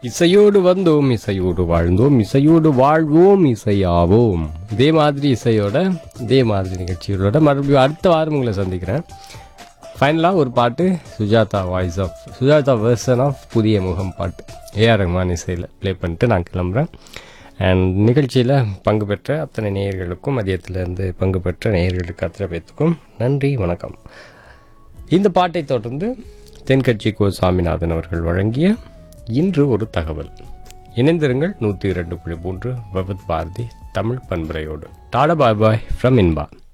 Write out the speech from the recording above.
இசையோடு வந்தோம் இசையோடு வாழ்ந்தோம் இசையோடு வாழ்வோம் இசையாவோம் இதே மாதிரி இசையோட இதே மாதிரி நிகழ்ச்சிகளோட மறுபடியும் அடுத்த வாரம் உங்களை சந்திக்கிறேன் ஃபைனலாக ஒரு பாட்டு Sujatha voice of Sujatha version of புதிய முகம் பாட்டு ஏஆர் ரஹ்மான் இசையில் ப்ளே பண்ணிட்டு நான் கிளம்புறேன் அண்ட் நிகழ்ச்சியில் பங்கு பெற்ற அத்தனை நேயர்களுக்கும் மதியத்திலேருந்து பங்கு பெற்ற நேயர்களுக்கு அத்தனை பேத்துக்கும் நன்றி வணக்கம் இந்த பாட்டை தொடர்ந்து தென்கட்சி கோ சாமிநாதன் அவர்கள் வழங்கிய இன்று ஒரு தகவல் இணைந்திருங்கள் நூற்றி இரண்டு புள்ளி மூன்று விபத் பாரதி தமிழ் பண்புரையோடு tata bye bye from Inba